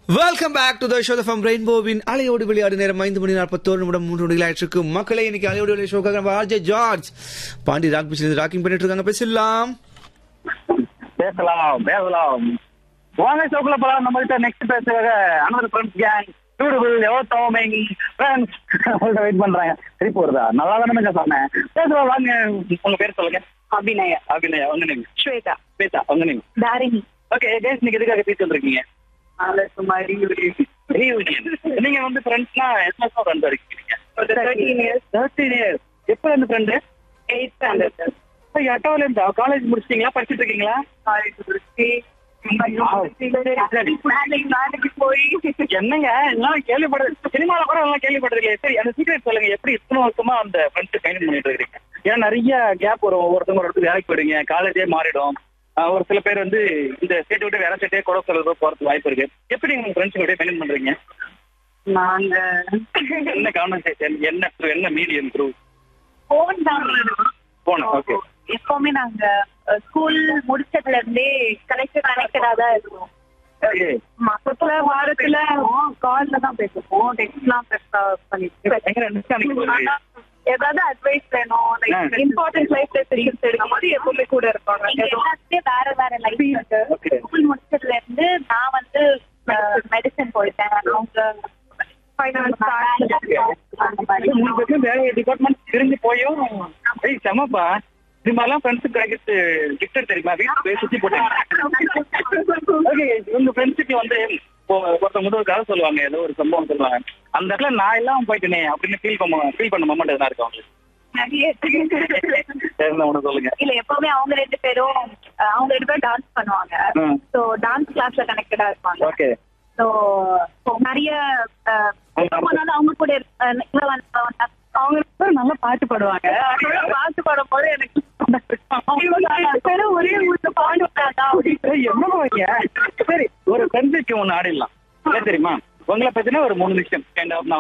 Welcome back to the show from ரெயின்போவின் அலையோடு விளையாடு நேரம் ஐந்து மணி நாற்பத்தோரு நிமிடம் மூன்று நொடிகள் ஆயிடுச்சு மக்களை இன்னைக்கு அலையோடு விளையாடு ஷோக்காக நம்ம RJ George Pondy rock beach rocking பண்ணிட்டு இருக்காங்க பேசலாம் பேசலாம் பேசலாம் வாங்க ஷோக்குள்ள போலாம் நம்ம கிட்ட நெக்ஸ்ட் பேசுறத அனதர் ஃப்ரெண்ட்ஸ் கேங் பியூட்டிஃபுல் எவ்வளோ டோமிங் ஃப்ரெண்ட்ஸ் வெயிட் பண்றாங்க திருப்பி வருதா நல்லா தானே சொன்னேன் பேசலாம் வாங்க உங்க பேர் சொல்லுங்க அபிநயா அபிநயா உங்க நீங்க ஸ்வேதா பேசா உங்க நீங்க தாரிணி ஓகே கேஸ் நீங்க எதுக்காக பேசி வந்திருக்கீங்க சுமாரி Reunion. நீங்க வந்து ஃப்ரெண்ட்ஸ்னா எத்தனை வருஷம் ஃப்ரெண்ட் இருக்கீங்க ஒரு தேர்ட்டீன் இயர்ஸ் தேர்ட்டீன் இயர்ஸ் எப்போ இருந்து ஃப்ரெண்டு எயிட் ஸ்டாண்டர்ட் எட்டாவது இருந்தா காலேஜ் முடிச்சிட்டீங்களா படிச்சிட்டு இருக்கீங்களா காலேஜ் முடிச்சு வேலைக்கு போய் என்னங்க எல்லாம் கேள்விப்படுறது சினிமால கூட எல்லாம் கேள்விப்படுறது இல்லையா சரி அந்த சீக்கிரம் சொல்லுங்க எப்படி இத்தனை வருஷமா அந்த ஃப்ரெண்ட்ஸ் கைண்ட் பண்ணிட்டு இருக்கீங்க ஏன்னா நிறைய கேப் வரும் ஒவ்வொருத்தவங்க ஒரு இடத்துக்கு வேலைக்கு போயிடுங்க காலேஜே மாறிடும் ஆஹ் ஒரு சில பேர் வந்து இந்த ஸ்டேட் விட்டு வேற ஸ்டேட்டே கூட சொல்றது போறதுக்கு வாய்ப்பு இருக்கு எப்படி உங்க ஃப்ரெண்ட்ஸ் கூட மெயின்டைன் பண்றீங்க நாங்க என்ன கான்வர்சேஷன் என்ன through, என்ன மீடியம் த்ரூ போன் தான் போனோம் ஓகே எப்பவுமே நாங்க ஸ்கூல் முடிச்சதுல இருந்தே கனெக்டட் கனெக்டடா தான் இருக்கோம் ஓகே மாசத்துல வாரத்துல கால்ல தான் பேசுவோம் டெக்ஸ்ட்லாம் பண்ணிட்டு எங்க ரெண்டு ஏதாவது அட்வைஸ் வேணும் இம்பார்ட்டன்ட் லைஃப் டெசிஷன்ஸ் எடுக்கும் போது எப்பவுமே கூட இருப்பாங்க எல்லாத்துலயும் வேற வேற லைஃப் இருக்கு Okay. ஸ்கூல் முடிச்சதுல இருந்து நான் வந்து மெடிசன் போயிட்டேன் அவங்க அந்த மாதிரி மூணு பேருக்கும் வேற டிபார்ட்மெண்ட் பிரிஞ்சு போயும் ஏய் செமப்பா இது மாதிரிலாம் ஃப்ரெண்ட்ஸுக்கு கிடைக்கிறது கிஃப்ட் தெரியுமா வீட்டுக்கு போய் சுத்தி போட்டேன் ஓகே உங்க ஃப்ரெண்ட்ஸுக்கு வந்து இப்போ ஒருத்தவங்க வந்து ஒரு கதை சொல்லுவாங்க ஏதோ ஒரு சம்பவம் சொல்லுவாங்க அந்த இடத்துல நான் எல்லாம் போயிட்டேனே அப்படின்னு ஃபீல் பண்ண ஃபீல் பண்ண மொமெண்ட் எதனா இருக்கும் அவங்களுக்கு நிறைய தெரிஞ்ச ஒன்று சொல்லுங்க இல்ல எப்பவுமே அவங்க ரெண்டு பேரும் அஹ், அவங்க ரெண்டு பேரும் டான்ஸ் பண்ணுவாங்க ம். சோ டான்ஸ் கிளாஸ்ல கனெக்டடா இருப்பாங்க ஓகே சோ நிறைய அஹ், எப்ப போனாலும் அவங்க கூட இருக்க- அஹ், இங்க வந்து- அவங்க ரெண்டு பேரும் நல்லா பாட்டு பாடுவாங்க அவங்க பாட்டு பாடும் போது எனக்கு இவங்க ரெண்டு பேரும் ஒரே ஊர்ல பாடுவாங்க அப்படின்னு ஏய், என்ன பண்ணுவீங்க சரி ஒரு ஃப்ரெண்ட்ஸுக்கு ஒன்று ஆடிடலாம் என்ன தெரியுமா உங்களை பத்தின ஒரு மூணு விஷயம் கைண்ட் ஆஃப்